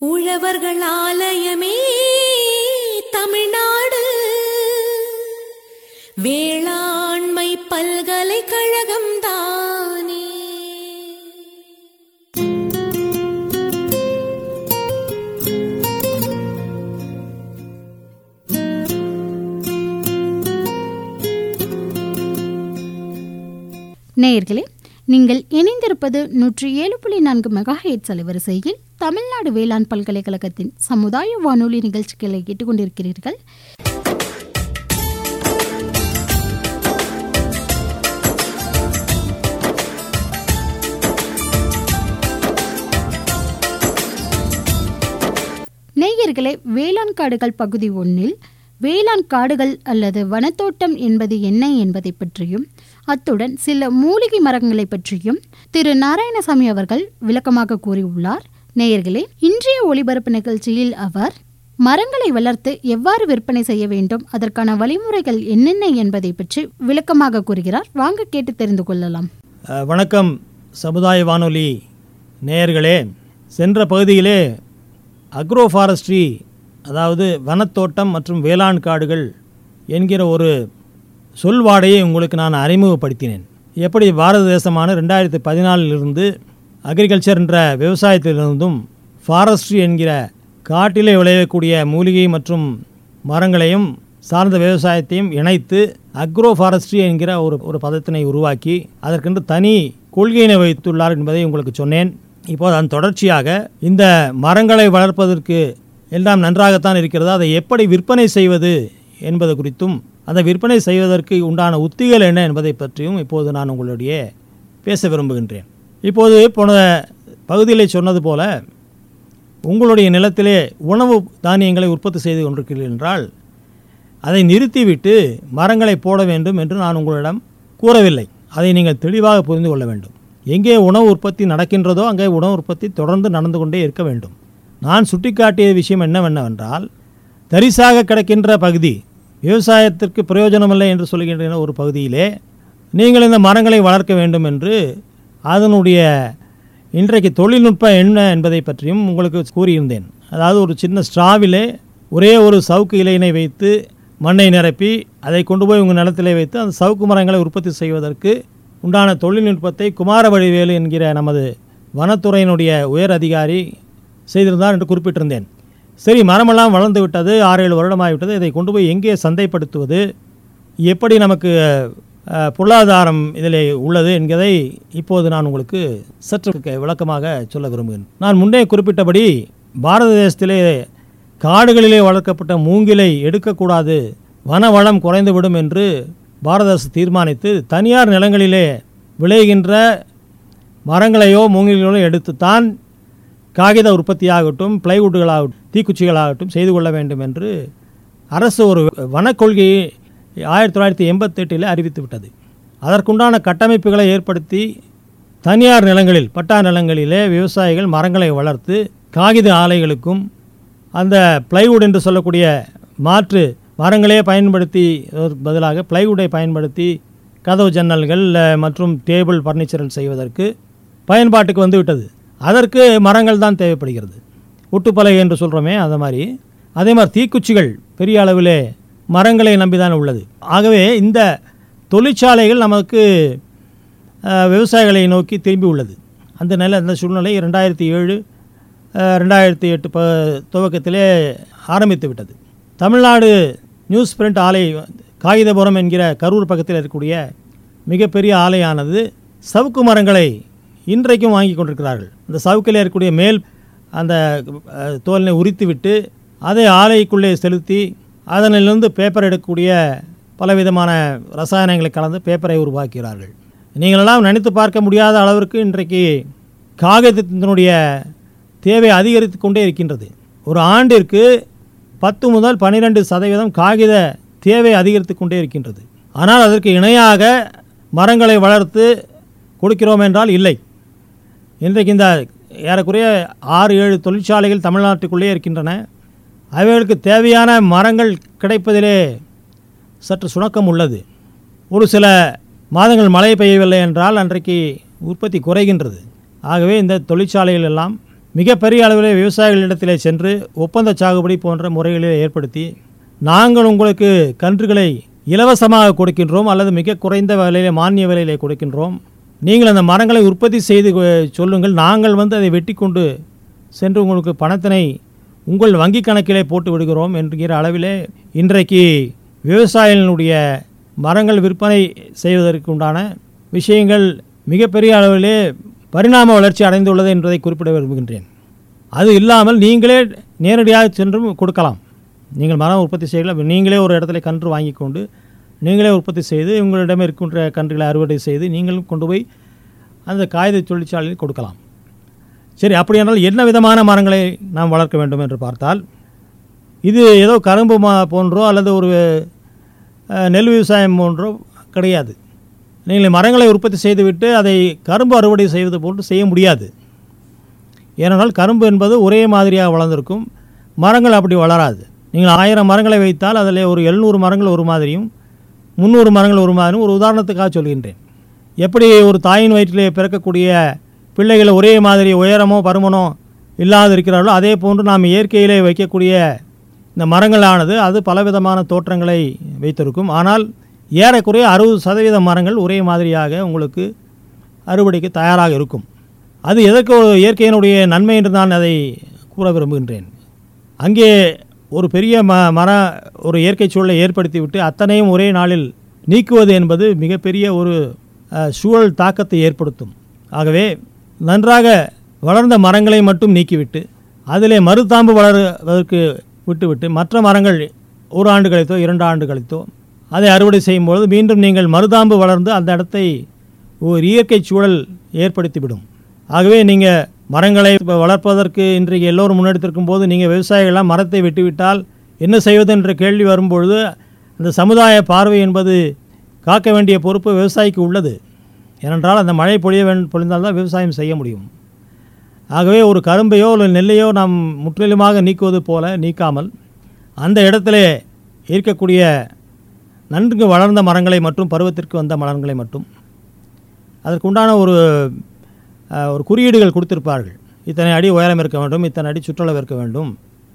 உழவர்கள் ஆலயமே தமிழ்நாடு வேளாண்மை பல்கலைக்கழகம் தானே நேயர்களே நீங்கள் இணைந்திருப்பது நூற்றி ஏழு புள்ளி நான்கு மெகா ஹெட்ஸ் அலைவரிசையில் தமிழ்நாடு வேளாண் பல்கலைக்கழகத்தின் சமுதாய வானொலி நிகழ்ச்சிகளை கேட்டுக்கொண்டிருக்கிறீர்கள் நேயர்களே வேளாண் காடுகள் பகுதி ஒன்றில் வேளாண் காடுகள் அல்லது வனத்தோட்டம் என்பது என்ன என்பதை பற்றியும் அத்துடன் சில மூலிகை மரங்களை பற்றியும் திரு நாராயணசாமி அவர்கள் விளக்கமாக கூறியுள்ளார் நேயர்களே இன்றைய ஒளிபரப்பு நிகழ்ச்சியில் அவர் மரங்களை வளர்த்து எவ்வாறு விற்பனை செய்ய வேண்டும் அதற்கான வழிமுறைகள் என்னென்ன என்பதை பற்றி விளக்கமாக கூறுகிறார் வாங்க கேட்டு தெரிந்து கொள்ளலாம் அஹ், வணக்கம் சமுதாய வானொலி நேயர்களே சென்ற பகுதியிலே அக்ரோ ஃபாரஸ்ட்ரி அதாவது வனத்தோட்டம் மற்றும் வேளாண் காடுகள் என்கிற ஒரு சொல்வாடையை உங்களுக்கு நான் அறிமுகப்படுத்தினேன் எப்படி பாரத தேசமான ரெண்டாயிரத்தி பதினாலிலிருந்து அக்ரிகல்ச்சர் என்ற விவசாயத்திலிருந்தும் ஃபாரஸ்ட்ரி என்கிற காட்டிலே விளையக்கூடிய மூலிகை மற்றும் மரங்களையும் சார்ந்த விவசாயத்தையும் இணைத்து அக்ரோ ஃபாரஸ்ட்ரி என்கிற ஒரு ஒரு பதத்தினை உருவாக்கி அதற்கென்று தனி கொள்கையினை வைத்துள்ளார் என்பதை உங்களுக்கு சொன்னேன் இப்போது அதன் தொடர்ச்சியாக இந்த மரங்களை வளர்ப்பதற்கு எல்லாம் நன்றாகத்தான் இருக்கிறது அதை எப்படி விற்பனை செய்வது என்பது குறித்தும் அந்த விற்பனை செய்வதற்கு உண்டான உத்திகள் என்ன என்பதை பற்றியும் இப்போது நான் உங்களுடைய பேச விரும்புகின்றேன் இப்போது போன பகுதியிலே சொன்னது போல உங்களுடைய நிலத்திலே உணவு தானியங்களை உற்பத்தி செய்து கொண்டிருக்கிறீர்கள் என்றால் அதை நிறுத்திவிட்டு மரங்களை போட வேண்டும் என்று நான் உங்களிடம் கூறவில்லை அதை நீங்கள் தெளிவாக புரிந்து கொள்ள வேண்டும் எங்கே உணவு உற்பத்தி நடக்கின்றதோ அங்கே உணவு உற்பத்தி தொடர்ந்து நடந்து கொண்டே இருக்க வேண்டும் நான் சுட்டிக்காட்டிய விஷயம் என்னவென்னவென்றால் தரிசாக கிடக்கின்ற பகுதி விவசாயத்திற்கு பிரயோஜனமில்லை என்று சொல்கின்ற ஒரு பகுதியிலே நீங்கள் இந்த மரங்களை வளர்க்க வேண்டும் என்று அதனுடைய இன்றைக்கு தொழில்நுட்பம் என்ன என்பதை பற்றியும் உங்களுக்கு கூறியிருந்தேன் அதாவது ஒரு சின்ன ஸ்ட்ராவிலே ஒரே ஒரு சவுக்கு இலையினை வைத்து மண்ணை நிரப்பி அதை கொண்டு போய் உங்கள் நிலத்திலே வைத்து அந்த சவுக்கு மரங்களை உற்பத்தி செய்வதற்கு உண்டான தொழில்நுட்பத்தை குமார வடிவேலு என்கிற நமது வனத்துறையினுடைய உயர் அதிகாரி செய்திருந்தார் என்று குறிப்பிட்டிருந்தேன் சரி மரமெல்லாம் வளர்ந்து விட்டது ஆறு ஏழு வருடமாகிவிட்டது இதை கொண்டு போய் எங்கே சந்தைப்படுத்துவது எப்படி நமக்கு அஹ், பொருளாதாரம் இதில் உள்ளது என்கிறதை இப்போது நான் உங்களுக்கு சற்று க- விளக்கமாக சொல்ல விரும்புகிறேன் நான் முன்னே குறிப்பிட்டபடி பாரத தேசத்திலே காடுகளிலே வளர்க்கப்பட்ட மூங்கிலை எடுக்கக்கூடாது வனவளம் குறைந்துவிடும் என்று பாரத அரசு தீர்மானித்து தனியார் நிலங்களிலே விளைகின்ற மரங்களையோ மூங்கில்களோ எடுத்துத்தான் காகித உற்பத்தியாகட்டும் பிளைவுட்டுகளாகட்டும் தீக்குச்சிகளாகட்டும் செய்து கொள்ள வேண்டும் என்று அரசு ஒரு வனக்கொள்கையை ஆயிரத்தி தொள்ளாயிரத்தி எண்பத்தெட்டில் அறிவித்து விட்டது அதற்குண்டான கட்டமைப்புகளை ஏற்படுத்தி தனியார் நிலங்களில் பட்டா நிலங்களிலே விவசாயிகள் மரங்களை வளர்த்து காகித ஆலைகளுக்கும் அந்த பிளைவுட் என்று சொல்லக்கூடிய மாற்று மரங்களே பயன்படுத்தி அதற்கு பதிலாக பிளைவுட்டை பயன்படுத்தி கதவு ஜன்னல்கள் அஹ், மற்றும் டேபிள் ஃபர்னிச்சர்கள் செய்வதற்கு பயன்பாட்டுக்கு வந்து விட்டது அதற்கு மரங்கள் தான் தேவைப்படுகிறது ஒட்டுப்பலகை என்று சொல்கிறோமே அந்த மாதிரி அதே மாதிரி தீக்குச்சிகள் பெரிய அளவிலே மரங்களை நம்பிதான் உள்ளது ஆகவே இந்த தொழிற்சாலைகள் நமக்கு அஹ், விவசாயிகளை நோக்கி திரும்பி உள்ளது அந்த நிலை அந்த சூழ்நிலை ரெண்டாயிரத்தி ஏழு அஹ், ரெண்டாயிரத்தி எட்டு ப துவக்கத்திலே ஆரம்பித்து விட்டது தமிழ்நாடு நியூஸ் பிரிண்ட் ஆலை காகிதபுரம் என்கிற கரூர் பக்கத்தில் இருக்கக்கூடிய மிகப்பெரிய ஆலையானது சவுக்கு மரங்களை இன்றைக்கும் வாங்கி கொண்டிருக்கிறார்கள் அந்த சவுக்கில் இருக்கக்கூடிய மேல் அந்த அஹ், தோலினை உரித்துவிட்டு அதை ஆலைக்குள்ளே செலுத்தி அதனிலிருந்து பேப்பர் எடுக்கக்கூடிய பலவிதமான ரசாயனங்களை கலந்து பேப்பரை உருவாக்குகிறார்கள் நீங்களெல்லாம் நினைத்து பார்க்க முடியாத அளவிற்கு இன்றைக்கு காகிதத்தினுடைய தேவை அதிகரித்து கொண்டே இருக்கின்றது ஒரு ஆண்டிற்கு பத்து முதல் பன்னிரெண்டு சதவீதம் காகித தேவை அதிகரித்து கொண்டே இருக்கின்றது ஆனால் அதற்கு இணையாக மரங்களை வளர்த்து கொடுக்கிறோம் என்றால் இல்லை இன்றைக்கு இந்த ஏறக்குறைய ஆறு ஏழு தொழிற்சாலைகள் தமிழ்நாட்டுக்குள்ளே இருக்கின்றன அவைகளுக்கு தேவையான மரங்கள் கிடைப்பதிலே சற்று சுணக்கம் உள்ளது ஒரு சில மாதங்கள் மழை பெய்யவில்லை என்றால் அன்றைக்கு உற்பத்தி குறைகின்றது ஆகவே இந்த தொழிற்சாலைகள் எல்லாம் மிகப்பெரிய அளவில் விவசாயிகளிடத்திலே சென்று ஒப்பந்த சாகுபடி போன்ற முறைகளை ஏற்படுத்தி நாங்கள் உங்களுக்கு கன்றுகளை இலவசமாக கொடுக்கின்றோம் அல்லது மிக குறைந்த விலையிலே மானிய விலையிலே கொடுக்கின்றோம் நீங்கள் அந்த மரங்களை உற்பத்தி செய்து கொ- சொல்லுங்கள் நாங்கள் வந்து அதை வெட்டி கொண்டு சென்று உங்களுக்கு பணத்தினை உங்கள் வங்கி கணக்கிலே போட்டு விடுகிறோம் என்கிற அளவிலே இன்றைக்கு விவசாயிகளுடைய மரங்கள் விற்பனை செய்வதற்கு உண்டான விஷயங்கள் மிகப்பெரிய அளவிலே பரிணாம வளர்ச்சி அடைந்துள்ளது என்பதை குறிப்பிட விரும்புகின்றேன் அது இல்லாமல் நீங்களே நேரடியாக சென்றும் கொடுக்கலாம் நீங்கள் மரம் உற்பத்தி செய்யலாம் நீங்களே ஒரு இடத்துல கன்று வாங்கி கொண்டு நீங்களே உற்பத்தி செய்து உங்களிடம் இருக்கின்ற கன்றுகளை அறுவடை செய்து நீங்களும் கொண்டு போய் அந்த காகித தொழிற்சாலையில் கொடுக்கலாம் சரி அப்படியானால் என்ன விதமான மரங்களை நாம் வளர்க்க வேண்டும் என்று பார்த்தால் இது ஏதோ கரும்பு மா போன்றோ அல்லது ஒரு அஹ், நெல் விவசாயம் போன்றோ கிடையாது நீங்கள் மரங்களை உற்பத்தி செய்துவிட்டு அதை கரும்பு அறுவடை செய்வது போன்று செய்ய முடியாது ஏனென்றால் கரும்பு என்பது ஒரே மாதிரியாக வளர்ந்திருக்கும் மரங்கள் அப்படி வளராது நீங்கள் ஆயிரம் மரங்களை வைத்தால் அதில் ஒரு எழுநூறு மரங்கள் ஒரு மாதிரியும் முந்நூறு மரங்கள் ஒரு மாதிரியும் ஒரு உதாரணத்துக்காக சொல்கின்றேன் எப்படி ஒரு தாயின் வயிற்றிலே பிறக்கக்கூடிய பிள்ளைகள் ஒரே மாதிரி உயரமோ பருமனோ இல்லாது இருக்கிறார்களோ அதே போன்று நாம் இயற்கையிலே வைக்கக்கூடிய இந்த மரங்களானது அது பலவிதமான தோற்றங்களை வைத்திருக்கும் ஆனால் ஏறக்குறைய அறுபது சதவீத மரங்கள் ஒரே மாதிரியாக உங்களுக்கு அறுவடைக்கு தயாராக இருக்கும் அது எதற்கு ஒரு இயற்கையினுடைய நன்மை என்று நான் அதை கூற விரும்புகின்றேன் அங்கே ஒரு பெரிய ம மர ஒரு இயற்கை சூழலை ஏற்படுத்திவிட்டு அத்தனையும் ஒரே நாளில் நீக்குவது என்பது மிகப்பெரிய ஒரு அஹ், சூழல் தாக்கத்தை ஏற்படுத்தும் ஆகவே நன்றாக வளர்ந்த மரங்களை மட்டும் நீக்கிவிட்டு அதிலே மறுதாம்பு வளருவதற்கு விட்டுவிட்டு மற்ற மரங்கள் ஒரு ஆண்டு கழித்தோ இரண்டு ஆண்டு கழித்தோ அதை அறுவடை செய்யும்பொழுது மீண்டும் நீங்கள் மருதாம்பு வளர்ந்து அந்த இடத்தை ஒரு இயற்கை சூழல் ஏற்படுத்திவிடும் ஆகவே நீங்கள் மரங்களை இப்ப வளர்ப்பதற்கு இன்றைக்கு எல்லோரும் முன்னெடுத்திருக்கும் போது நீங்கள் விவசாயிகள்லாம் மரத்தை வெட்டிவிட்டால் என்ன செய்வது என்ற கேள்வி வரும்பொழுது அந்த சமுதாய பார்வை என்பது காக்க வேண்டிய பொறுப்பு விவசாயிக்கு உள்ளது ஏனென்றால் அந்த மழை பொழிய வேண் பொழிந்தால்தான் விவசாயம் செய்ய முடியும் ஆகவே ஒரு கரும்பையோ இல்லை நெல்லையோ நாம் முற்றிலுமாக நீக்குவது போல நீக்காமல் அந்த இடத்திலே இருக்கக்கூடிய நன்கு வளர்ந்த மரங்களை மற்றும் பருவத்திற்கு வந்த மரங்களை மட்டும் அதற்குண்டான ஒரு அஹ், ஒரு குறியீடுகள் கொடுத்திருப்பார்கள் இத்தனை அடி உயரம் இருக்க வேண்டும் இத்தனை அடி சுற்றளவு இருக்க வேண்டும்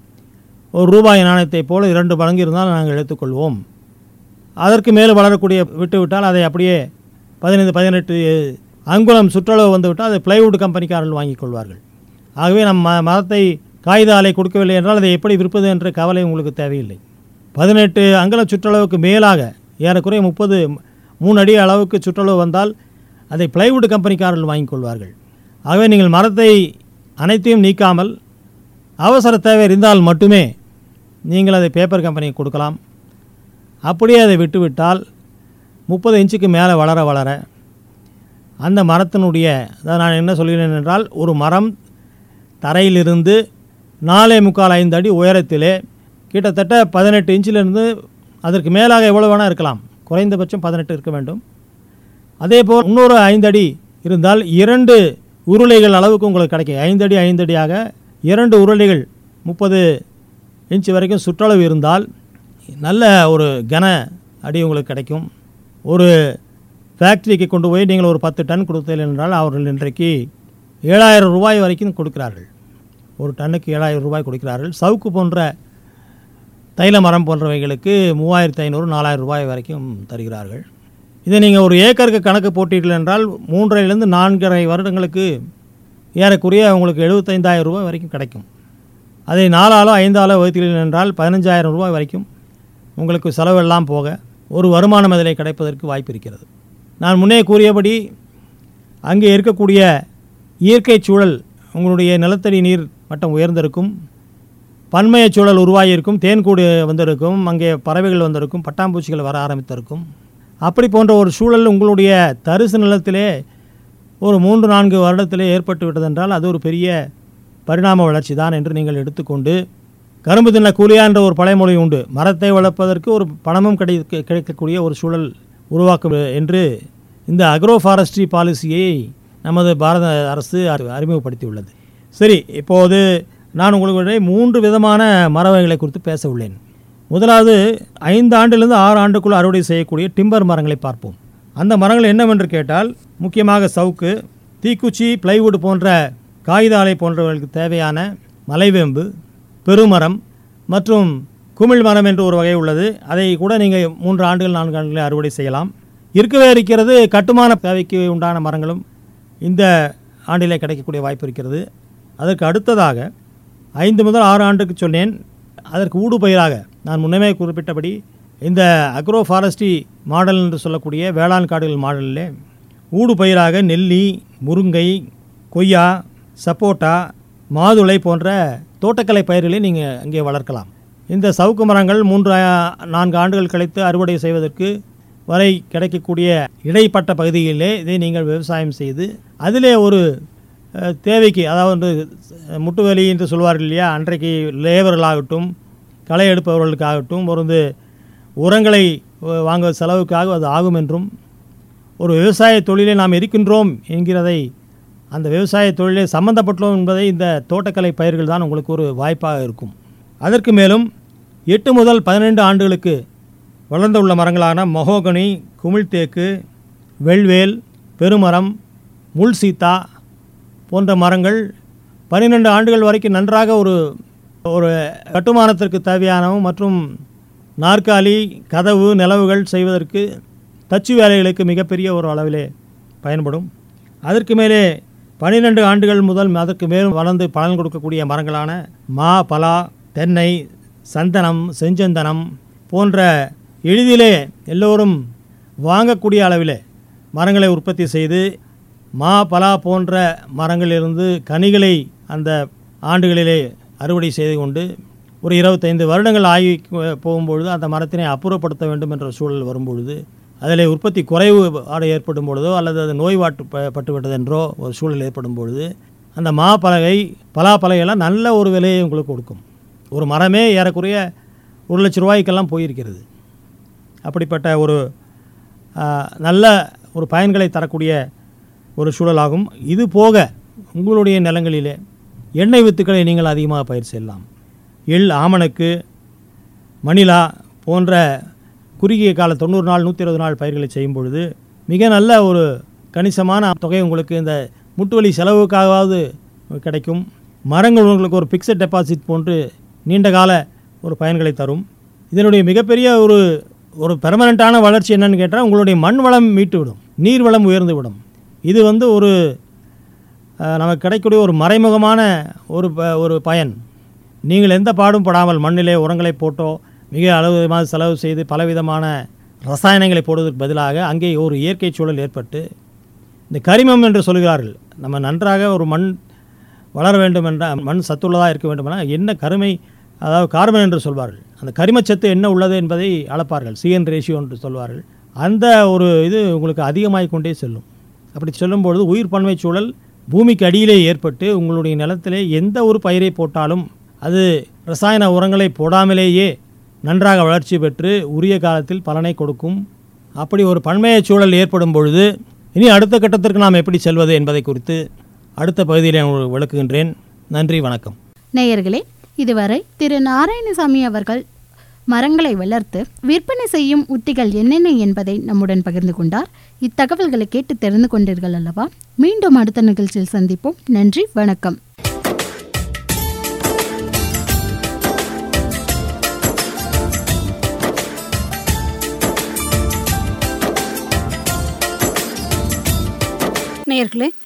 ஒரு ரூபாய் நாணயத்தைப் போல இரண்டு மடங்கு இருந்தால் நாங்கள் எடுத்துக்கொள்வோம் அதற்கு மேலே வளரக்கூடிய விட்டுவிட்டால் அதை அப்படியே பதினைந்து பதினெட்டு அங்குலம் சுற்றளவு வந்துவிட்டால் அதை பிளைவுட் கம்பெனிக்காரர்கள் வாங்கிக் கொள்வார்கள் ஆகவே நம் ம மரத்தை காகித ஆலை கொடுக்கவில்லை என்றால் அதை எப்படி விற்பது என்ற கவலை உங்களுக்கு தேவையில்லை பதினெட்டு அங்குல சுற்றளவுக்கு மேலாக ஏறக்குறைய முப்பது மூணு அடி அளவுக்கு சுற்றளவு வந்தால் அதை பிளைவுட் கம்பெனிக்காரர்கள் வாங்கிக் கொள்வார்கள் ஆகவே நீங்கள் மரத்தை அனைத்தையும் நீக்காமல் அவசர தேவை இருந்தால் மட்டுமே நீங்கள் அதை பேப்பர் கம்பெனிக்கு கொடுக்கலாம் அப்படியே அதை விட்டுவிட்டால் முப்பது இன்ச்சுக்கு மேலே வளர வளர அந்த மரத்தினுடைய அதாவது நான் என்ன சொல்கிறேன் என்றால் ஒரு மரம் தரையிலிருந்து நாலே முக்கால் ஐந்து அடி உயரத்திலே கிட்டத்தட்ட பதினெட்டு இன்ச்சிலிருந்து அதற்கு மேலாக எவ்வளோ வேணால் இருக்கலாம் குறைந்தபட்சம் பதினெட்டு இருக்க வேண்டும் அதேபோல் இன்னொரு ஐந்தடி இருந்தால் இரண்டு உருளைகள் அளவுக்கு உங்களுக்கு கிடைக்கும் ஐந்தடி ஐந்தடியாக இரண்டு உருளைகள் முப்பது இன்ச் வரைக்கும் சுற்றளவு இருந்தால் நல்ல ஒரு கன அடி உங்களுக்கு கிடைக்கும் ஒரு ஃபேக்ட்ரிக்கு கொண்டு போய் நீங்கள் ஒரு பத்து டன் கொடுத்தீர்கள் என்றால் அவர்கள் இன்றைக்கு ஏழாயிரம் ரூபாய் வரைக்கும் கொடுக்கிறார்கள் ஒரு டன்னுக்கு ஏழாயிரம் ரூபாய் கொடுக்கிறார்கள் சவுக்கு போன்ற தைல மரம் போன்றவைகளுக்கு மூவாயிரத்து ஐநூறு நாலாயிரம் ரூபாய் வரைக்கும் தருகிறார்கள் இதை நீங்கள் ஒரு ஏக்கருக்கு கணக்கு போட்டீர்கள் என்றால் மூன்றரைலேருந்து நான்கரை வருடங்களுக்கு ஏறக்குறைய உங்களுக்கு எழுபத்தைந்தாயிரம் ரூபாய் வரைக்கும் கிடைக்கும் அதை நாலாலோ ஐந்தாலோ வகுத்தீர்கள் என்றால் பதினஞ்சாயிரம் ரூபாய் வரைக்கும் உங்களுக்கு செலவெல்லாம் போக ஒரு வருமானம் அதில் கிடைப்பதற்கு வாய்ப்பு இருக்கிறது நான் முன்னே கூறியபடி அங்கே இருக்கக்கூடிய இயற்கை சூழல் உங்களுடைய நிலத்தடி நீர் மட்டம் உயர்ந்திருக்கும் பன்மைய சூழல் உருவாகியிருக்கும் தேன்கூடு வந்திருக்கும் அங்கே பறவைகள் வந்திருக்கும் பட்டாம்பூச்சிகள் வர ஆரம்பித்திருக்கும் அப்படி போன்ற ஒரு சூழல் உங்களுடைய தரிசு நிலத்திலே ஒரு மூன்று நான்கு வருடத்திலே ஏற்பட்டு விட்டதென்றால் அது ஒரு பெரிய பரிணாம வளர்ச்சி தான் என்று நீங்கள் எடுத்துக்கொண்டு கரும்பு தின்ன கூலியா என்ற ஒரு பழைமொழி உண்டு மரத்தை வளர்ப்பதற்கு ஒரு பணமும் கிடைக்க கிடைக்கக்கூடிய ஒரு சூழல் உருவாக்கும் என்று இந்த அக்ரோ ஃபாரஸ்ட்ரி பாலிசியை நமது பாரத அரசு அறி- அறிமுகப்படுத்தியுள்ளது சரி இப்போது நான் உங்களுக்கு மூன்று விதமான மர வகைகளை குறித்து பேச உள்ளேன் முதலாவது ஐந்து ஆண்டிலிருந்து ஆறு ஆண்டுக்குள் அறுவடை செய்யக்கூடிய டிம்பர் மரங்களை பார்ப்போம் அந்த மரங்கள் என்னவென்று கேட்டால் முக்கியமாக சவுக்கு தீக்குச்சி பிளைவுட் போன்ற காகித ஆலை போன்றவர்களுக்கு தேவையான மலைவேம்பு பெருமரம் மற்றும் குமிழ் மரம் என்று ஒரு வகை உள்ளது அதை கூட நீங்கள் மூன்று ஆண்டுகள் நான்கு ஆண்டுகளில் அறுவடை செய்யலாம் இருக்கவே இருக்கிறது கட்டுமான தேவைக்கு உண்டான மரங்களும் இந்த ஆண்டிலே கிடைக்கக்கூடிய வாய்ப்பு இருக்கிறது அதற்கு அடுத்ததாக ஐந்து முதல் ஆறு ஆண்டுக்கு சொன்னேன் அதற்கு ஊடு பயிராக நான் முன்னமே குறிப்பிட்டபடி இந்த அக்ரோ ஃபாரஸ்ட்ரி மாடல் என்று சொல்லக்கூடிய வேளாண் காடுகள் மாடலில் ஊடு பயிராக நெல்லி முருங்கை கொய்யா சப்போட்டா மாதுளை போன்ற தோட்டக்கலை பயிர்களை நீங்கள் அங்கே வளர்க்கலாம் இந்த சவுக்கு மரங்கள் மூன்று ஆ- நான்கு ஆண்டுகள் கழித்து அறுவடை செய்வதற்கு வரை கிடைக்கக்கூடிய இடைப்பட்ட பகுதிகளிலே இதை நீங்கள் விவசாயம் செய்து அதிலே ஒரு அஹ், தேவைக்கு அதாவது அஹ், முட்டுவலி என்று சொல்வார்கள் இல்லையா அன்றைக்கு லேபர்களாகட்டும் களை எடுப்பவர்களுக்காகட்டும் ஒரு வந்து உரங்களை அஹ், வாங்க செலவுக்காக அது ஆகும் என்றும் ஒரு விவசாய தொழிலை நாம் இருக்கின்றோம் என்கிறதை அந்த விவசாய தொழிலை சம்பந்தப்பட்டோம் என்பதை இந்த தோட்டக்கலை பயிர்கள் தான் உங்களுக்கு ஒரு வாய்ப்பாக இருக்கும் அதற்கு மேலும் எட்டு முதல் பதினைந்து ஆண்டுகளுக்கு வளர்ந்துள்ள மரங்களான மொஹோகனி குமிழ்தேக்கு வெள்வேல் பெருமரம் முள் சீத்தா போன்ற மரங்கள் பன்னிரெண்டு ஆண்டுகள் வரைக்கும் நன்றாக ஒரு ஒரு கட்டுமானத்திற்கு தேவையானவும் மற்றும் நாற்காலி கதவு நிலவுகள் செய்வதற்கு தச்சு வேலைகளுக்கு மிகப்பெரிய ஒரு அளவிலே பயன்படும் அதற்கு மேலே பன்னிரெண்டு ஆண்டுகள் முதல் அதற்கு மேலும் வளர்ந்து பலன் கொடுக்கக்கூடிய மரங்களான மா பலா தென்னை சந்தனம் செஞ்சந்தனம் போன்ற எளிதிலே எல்லோரும் வாங்கக்கூடிய அளவிலே மரங்களை உற்பத்தி செய்து மா பலா போன்ற மரங்களிலிருந்து கனிகளை அந்த ஆண்டுகளிலே அறுவடை செய்து கொண்டு ஒரு இருபத்தைந்து வருடங்கள் ஆகி போகும்பொழுது அந்த மரத்தினை அப்புறப்படுத்த வேண்டும் என்ற சூழல் வரும்பொழுது அதில் உற்பத்தி குறைவு ஆடு ஏற்படும் பொழுதோ அல்லது அது நோய்வாட்டு ப- பட்டுவிட்டது என்றோ ஒரு சூழல் ஏற்படும் பொழுது அந்த மா பலகை பலாப்பலகையெல்லாம் நல்ல ஒரு விலையை உங்களுக்கு கொடுக்கும் ஒரு மரமே ஏறக்குறைய ஒரு லட்ச ரூபாய்க்கெல்லாம் போயிருக்கிறது அப்படிப்பட்ட ஒரு ஆ, நல்ல ஒரு பயன்களை தரக்கூடிய ஒரு சூழலாகும் இது போக உங்களுடைய நிலங்களிலே எண்ணெய் வித்துக்களை நீங்கள் அதிகமாக பயிர் செய்யலாம் எள் ஆமணக்கு மணிலா போன்ற குறுகிய கால தொண்ணூறு நாள் நூற்றி இருபது நாள் பயிர்களை செய்யும் பொழுது மிக நல்ல ஒரு கணிசமான தொகை உங்களுக்கு இந்த முட்டுவலி செலவுக்காகவாவது கிடைக்கும் மரங்கள் உங்களுக்கு ஒரு பிக்சட் டெபாசிட் போன்று நீண்ட கால ஒரு பயன்களை தரும் இதனுடைய மிகப்பெரிய ஒரு ஒரு பெர்மனண்ட்டான வளர்ச்சி என்னன்னு கேட்டால் உங்களுடைய மண் வளம் மீட்டு விடும் நீர் வளம் உயர்ந்து விடும் இது வந்து ஒரு அஹ், நமக்கு கிடைக்கக்கூடிய ஒரு மறைமுகமான ஒரு ப- ஒரு பயன் நீங்கள் எந்த பாடும் படாமல் மண்ணிலே உரங்களை போட்டோ மிக அளவு செலவு செய்து பலவிதமான ரசாயனங்களை போடுவதற்கு பதிலாக அங்கே ஒரு இயற்கை சூழல் ஏற்பட்டு இந்த கரிமம் என்று சொல்கிறார்கள் நம்ம நன்றாக ஒரு மண் வளர வேண்டும் என்ற மண் சத்துள்ளதாக இருக்க வேண்டுமென்றால் என்ன கருமை அதாவது கார்பன் என்று சொல்வார்கள் அந்த கரிமச்சத்து என்ன உள்ளது என்பதை அளப்பார்கள் சிஎன் ரேஷியோ என்று சொல்வார்கள் அந்த ஒரு இது உங்களுக்கு அதிகமாகிக் கொண்டே செல்லும் அப்படி சொல்லும்பொழுது உயிர் பன்மை சூழல் பூமிக்கு அடியிலே ஏற்பட்டு உங்களுடைய நிலத்திலே எந்த ஒரு பயிரை போட்டாலும் அது ரசாயன உரங்களை போடாமலேயே நன்றாக வளர்ச்சி பெற்று உரிய காலத்தில் பலனை கொடுக்கும் அப்படி ஒரு பன்மைய சூழல் ஏற்படும் பொழுது இனி அடுத்த கட்டத்திற்கு நாம் எப்படி செல்வது என்பதை குறித்து அடுத்த பகுதியில் நான் உங்களுக்கு விளக்குகின்றேன் நன்றி வணக்கம் நேயர்களே இதுவரை திரு நாராயணசாமி அவர்கள் மரங்களை வளர்த்து விற்பனை செய்யும் உத்திகள் என்னென்ன என்பதை நம்முடன் பகிர்ந்து கொண்டார் இத்தகவல்களை கேட்டு தெரிந்து கொண்டீர்கள் அல்லவா மீண்டும் அடுத்த நிகழ்ச்சியில் சந்திப்போம் நன்றி வணக்கம் நேயர்களே